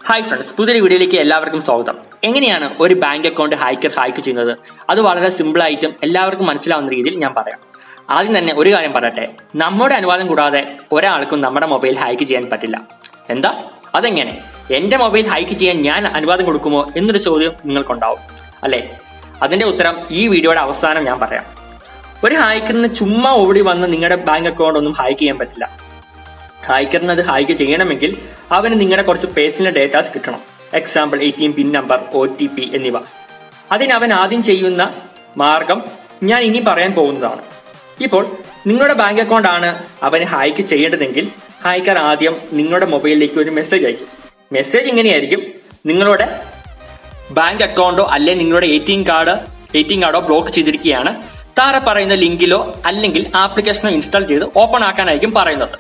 hi friends പുതിയൊരു വീഡിയോയിലേക്ക് എല്ലാവർക്കും സ്വാഗതം എങ്ങനെയാണ് ഒരു ബാങ്ക് അക്കൗണ്ട് ഹാക്കർ ഹാക്ക് ചെയ്യുന്നത് അത് വളരെ സിമ്പിൾ ആയിട്ടും എല്ലാവർക്കും മനസ്സിലാവുന്ന രീതിയിൽ ഞാൻ പറയാം ആദ്യം തന്നെ ഒരു കാര്യം പറയട്ടെ നമ്മുടെ അനുവാദം കൂടാതെ ഒരാൾക്കും നമ്മുടെ മൊബൈൽ ഹാക്ക് ചെയ്യാൻ പറ്റില്ല എന്താ അതെങ്ങനെ എന്റെ മൊബൈൽ ഹാക്ക് ചെയ്യാൻ ഞാൻ അനുവാദം കൊടുക്കുമോ എന്നൊരു ചോദ്യം നിങ്ങൾക്കുണ്ടാവും അല്ലേ അതിന്റെ ഉത്തരം ഈ വീഡിയോയുടെ അവസാനം ഞാൻ പറയാം ഒരു ഹാക്കറിന് ചുമ്മാ ഓടി വന്ന് നിങ്ങളുടെ ബാങ്ക് അക്കൗണ്ട് ഒന്നും ഹാക്ക് ചെയ്യാൻ പറ്റില്ല ഹാക്കറിന് അത് ഹാക്ക് ചെയ്യണമെങ്കിൽ അവന് നിങ്ങളുടെ കുറച്ച് പേഴ്സണൽ ഡേറ്റാസ് കിട്ടണം example A T M pin number O T P എന്നിവ അതിന് അവൻ ആദ്യം ചെയ്യുന്ന മാർഗം ഞാൻ ഇനി പറയാൻ പോകുന്നതാണ് ഇപ്പോൾ നിങ്ങളുടെ ബാങ്ക് അക്കൗണ്ട് ആണ് അവന് ഹാക്ക് ചെയ്യേണ്ടതെങ്കിൽ ഹാക്കർ ആദ്യം നിങ്ങളുടെ മൊബൈലിലേക്ക് ഒരു മെസ്സേജ് അയക്കും മെസ്സേജ് ഇങ്ങനെയായിരിക്കും നിങ്ങളുടെ ബാങ്ക് അക്കൗണ്ടോ അല്ലെ നിങ്ങളുടെ A T M card A T M കാർഡോ ബ്ലോക്ക് ചെയ്തിരിക്കുകയാണ് താഴെ പറയുന്ന ലിങ്കിലോ അല്ലെങ്കിൽ ആപ്ലിക്കേഷനോ ഇൻസ്റ്റാൾ ചെയ്ത് ഓപ്പൺ ആക്കാനായിരിക്കും പറയുന്നത്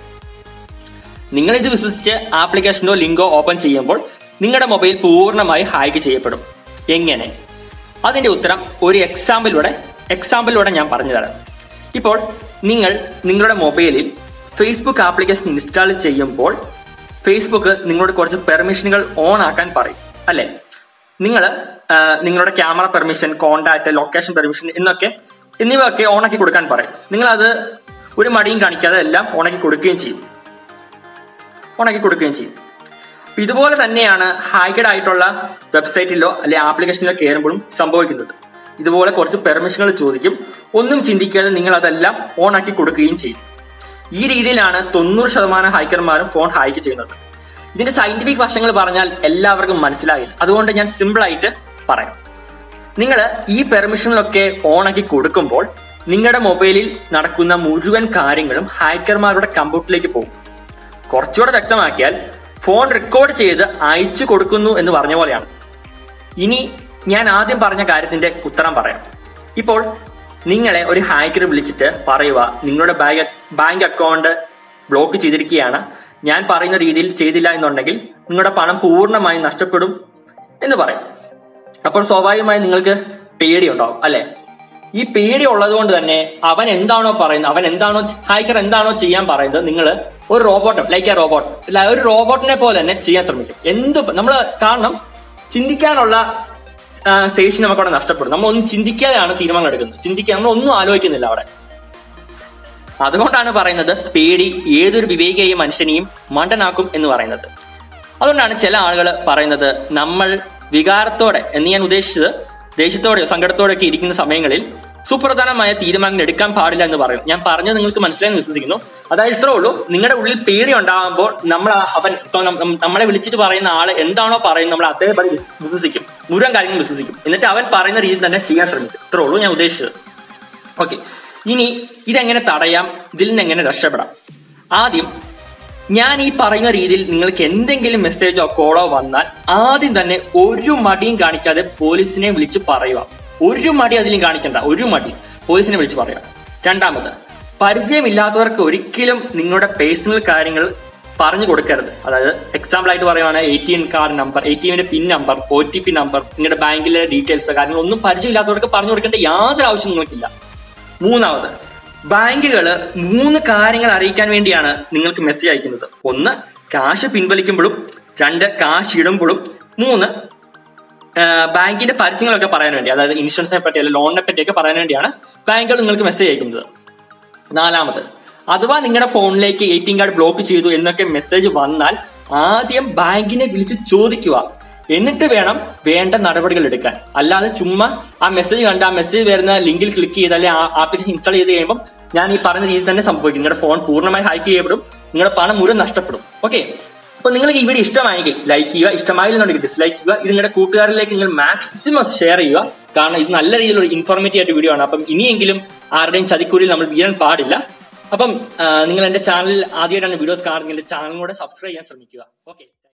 നിങ്ങൾ ഇത് വിശ്വസിച്ച് ആപ്ലിക്കേഷനോ ലിങ്കോ ഓപ്പൺ ചെയ്യുമ്പോൾ നിങ്ങളുടെ മൊബൈൽ പൂർണ്ണമായി ഹാക്ക് ചെയ്യപ്പെടും എങ്ങനെ അതിന്റെ ഉത്തരം ഒരു എക്സാമ്പിളിലൂടെ എക്സാമ്പിളിലൂടെ ഞാൻ പറഞ്ഞു തരാം ഇപ്പോൾ നിങ്ങൾ നിങ്ങളുടെ മൊബൈലിൽ ഫേസ്ബുക്ക് ആപ്ലിക്കേഷൻ ഇൻസ്റ്റാൾ ചെയ്യുമ്പോൾ ഫേസ്ബുക്ക് നിങ്ങളോട് കുറച്ച് പെർമിഷനുകൾ ഓൺ ആക്കാൻ പറയും അല്ലേ നിങ്ങൾ നിങ്ങളുടെ camera permission contact location permission എന്നൊക്കെ എന്നിവയൊക്കെ ഓണാക്കി കൊടുക്കാൻ പറയും നിങ്ങൾ അത് ഒരു മടിയും കാണിക്കാതെ എല്ലാം ഓണാക്കി കൊടുക്കുകയും ചെയ്യും ഓണാക്കി കൊടുക്കുകയും ചെയ്യും അപ്പൊ ഇതുപോലെ തന്നെയാണ് ഹാക്കഡ് ആയിട്ടുള്ള വെബ്സൈറ്റിലോ അല്ലെ ആപ്ലിക്കേഷനിലോ കയറുമ്പോഴും സംഭവിക്കുന്നത് ഇതുപോലെ കുറച്ച് പെർമിഷനുകൾ ചോദിക്കും ഒന്നും ചിന്തിക്കാതെ നിങ്ങൾ അതെല്ലാം ഓണാക്കി കൊടുക്കുകയും ചെയ്യും ഈ രീതിയിലാണ് തൊണ്ണൂറ് ശതമാനം ഹാക്കർമാരും ഫോൺ ഹാക്ക് ചെയ്യുന്നത് ഇതിന്റെ സയന്റിഫിക് വശങ്ങൾ പറഞ്ഞാൽ എല്ലാവർക്കും മനസ്സിലാകില്ല അതുകൊണ്ട് ഞാൻ സിമ്പിൾ ആയിട്ട് പറയാം നിങ്ങൾ ഈ പെർമിഷനിലൊക്കെ ഓണാക്കി കൊടുക്കുമ്പോൾ നിങ്ങളുടെ മൊബൈലിൽ നടക്കുന്ന മുഴുവൻ കാര്യങ്ങളും ഹാക്കർമാരുടെ കമ്പ്യൂട്ടറിലേക്ക് പോകും കുറച്ചുകൂടെ വ്യക്തമാക്കിയാൽ ഫോൺ റെക്കോർഡ് ചെയ്ത് അയച്ചു കൊടുക്കുന്നു എന്ന് പറഞ്ഞ പോലെയാണ് ഇനി ഞാൻ ആദ്യം പറഞ്ഞ കാര്യത്തിന്റെ ഉത്തരം പറയാം ഇപ്പോൾ നിങ്ങളെ ഒരു ഹാക്കർ വിളിച്ചിട്ട് പറയുക നിങ്ങളുടെ ബാങ്ക് ബാങ്ക് അക്കൗണ്ട് ബ്ലോക്ക് ചെയ്തിരിക്കുകയാണ് ഞാൻ പറയുന്ന രീതിയിൽ ചെയ്തില്ല എന്നുണ്ടെങ്കിൽ നിങ്ങളുടെ പണം പൂർണ്ണമായും നഷ്ടപ്പെടും എന്ന് പറയും അപ്പോൾ സ്വാഭാവികമായി നിങ്ങൾക്ക് പേടിയുണ്ടാവും അല്ലെ ഈ പേടി ഉള്ളത് കൊണ്ട് തന്നെ അവൻ എന്താണോ പറയുന്നത് അവൻ എന്താണോ ഹാക്കർ എന്താണോ ചെയ്യാൻ പറയുന്നത് നിങ്ങൾ ഒരു റോബോട്ട് ലൈക്ക് എ റോബോട്ട് അല്ല ഒരു റോബോട്ടിനെ പോലെ തന്നെ ചെയ്യാൻ ശ്രമിക്കും എന്ത് നമ്മൾ കാരണം ചിന്തിക്കാനുള്ള ശേഷി നമുക്ക് അവിടെ നഷ്ടപ്പെടും നമ്മൾ ഒന്നും ചിന്തിക്കാതെയാണ് തീരുമാനം എടുക്കുന്നത് ചിന്തിക്കാൻ നമ്മൾ ഒന്നും ആലോചിക്കുന്നില്ല അവിടെ അതുകൊണ്ടാണ് പറയുന്നത് പേടി ഏതൊരു വിവേകിയെയും മനുഷ്യനെയും മണ്ടനാക്കും എന്ന് പറയുന്നത് അതുകൊണ്ടാണ് ചില ആളുകൾ പറയുന്നത് നമ്മൾ വികാരത്തോടെ എന്ന് ഞാൻ ഉദ്ദേശിച്ചത് ദേഷ്യത്തോടെയോ സങ്കടത്തോടെയൊക്കെ ഇരിക്കുന്ന സമയങ്ങളിൽ സുപ്രധാനമായ തീരുമാനങ്ങൾ എടുക്കാൻ പാടില്ല എന്ന് പറയും ഞാൻ പറഞ്ഞത് നിങ്ങൾക്ക് മനസ്സിലായെന്ന് വിശ്വസിക്കുന്നു അതായത് ഇത്രേ ഉള്ളൂ നിങ്ങളുടെ ഉള്ളിൽ പേടി ഉണ്ടാകുമ്പോൾ നമ്മൾ ആ- അവൻ ഇപ്പൊ നം- നം- നമ്മളെ വിളിച്ചിട്ട് പറയുന്ന ആള് എന്താണോ പറയുന്നത് നമ്മൾ അതേപടി വിസ്- വിശ്വസിക്കും മുഴുവൻ കാര്യങ്ങൾ വിശ്വസിക്കും എന്നിട്ട് അവൻ പറയുന്ന രീതിയിൽ തന്നെ ചെയ്യാൻ ശ്രമിക്കും ഇത്രേ ഉള്ളൂ ഞാൻ ഉദ്ദേശിച്ചത് ഓക്കെ ഇനി ഇതെങ്ങനെ തടയാം ഇതിൽ നിന്ന് എങ്ങനെ രക്ഷപ്പെടാം ആദ്യം ഞാൻ ഈ പറയുന്ന രീതിയിൽ നിങ്ങൾക്ക് എന്തെങ്കിലും മെസ്സേജോ കോളോ വന്നാൽ ആദ്യം തന്നെ ഒരു മടിയും കാണിക്കാതെ പോലീസിനെ വിളിച്ച് പറയുക ഒരു മടി അതിലും കാണിക്കണ്ട ഒരു മടി പോലീസിനെ വിളിച്ച് പറയുക രണ്ടാമത് പരിചയമില്ലാത്തവർക്ക് ഒരിക്കലും നിങ്ങളുടെ പേഴ്സണൽ കാര്യങ്ങൾ പറഞ്ഞു കൊടുക്കരുത് അതായത് എക്സാമ്പിൾ ആയിട്ട് പറയുവാണെങ്കിൽ A T M card number A T എമ്മിന്റെ pin number O T P number നിങ്ങളുടെ ബാങ്കിലെ ഡീറ്റെയിൽസ് കാര്യങ്ങളൊന്നും പരിചയമില്ലാത്തവർക്ക് പറഞ്ഞു കൊടുക്കേണ്ട യാതൊരു ആവശ്യം നിങ്ങൾക്കില്ല മൂന്നാമത് ബാങ്കുകൾ മൂന്ന് കാര്യങ്ങൾ അറിയിക്കാൻ വേണ്ടിയാണ് നിങ്ങൾക്ക് മെസ്സേജ് അയക്കുന്നത് ഒന്ന് കാശ് പിൻവലിക്കുമ്പോഴും രണ്ട് കാശ് ഇടുമ്പോഴും മൂന്ന് ആ, ബാങ്കിന്റെ പരസ്യങ്ങളൊക്കെ പറയാൻ വേണ്ടി അതായത് ഇൻഷുറൻസിനെ പറ്റി അല്ലെങ്കിൽ ലോണിനെ പറ്റിയൊക്കെ പറയാൻ വേണ്ടിയാണ് ബാങ്കുകൾ നിങ്ങൾക്ക് മെസ്സേജ് അയക്കുന്നത് നാലാമത് അഥവാ നിങ്ങളുടെ ഫോണിലേക്ക് A T M card block ചെയ്തു എന്നൊക്കെ മെസ്സേജ് വന്നാൽ ആദ്യം ബാങ്കിനെ വിളിച്ച് ചോദിക്കുക എന്നിട്ട് വേണം വേണ്ട നടപടികൾ എടുക്കാൻ അല്ലാതെ ചുമ്മാ ആ മെസ്സേജ് കണ്ട് ആ മെസ്സേജ് വരുന്ന ലിങ്കിൽ ക്ലിക്ക് ചെയ്ത് അല്ലെങ്കിൽ ആ ആപ്ലിക്കേഷൻ ഇൻസ്റ്റാൾ ചെയ്ത് കഴിയുമ്പോൾ ഞാൻ ഈ പറഞ്ഞ രീതിയിൽ തന്നെ സംഭവിക്കും നിങ്ങളുടെ ഫോൺ പൂർണ്ണമായി ഹാക്ക് ചെയ്യപ്പെടും നിങ്ങളുടെ പണം മുഴുവൻ നഷ്ടപ്പെടും ഓക്കെ അപ്പൊ നിങ്ങൾക്ക് ഈ വീഡിയോ ഇഷ്ടമായെങ്കിൽ ലൈക്ക് ചെയ്യുക ഇഷ്ടമായില്ലെന്നുണ്ടെങ്കിൽ ഡിസ്ലൈക്ക് ചെയ്യുക ഇത് നിങ്ങളുടെ കൂട്ടുകാരിലേക്ക് നിങ്ങൾ മാക്സിമം ഷെയർ ചെയ്യുക കാരണം ഇത് നല്ല രീതിയിലുള്ള ഇൻഫോർമേറ്റീവ് ആയിട്ട് വീഡിയോ ആണ് അപ്പം ഇനിയെങ്കിലും ആരുടെയും ചതിക്കുരിയിൽ നമ്മൾ വീഴാൻ പാടില്ല അപ്പം ആ, നിങ്ങൾ എന്റെ ചാനൽ ആദ്യമായിട്ടാണ് വീഡിയോസ് കാണുന്നെങ്കിൽ ചാനലിലൂടെ സബ്സ്ക്രൈബ് ചെയ്യാൻ ശ്രമിക്കുക ഓക്കെ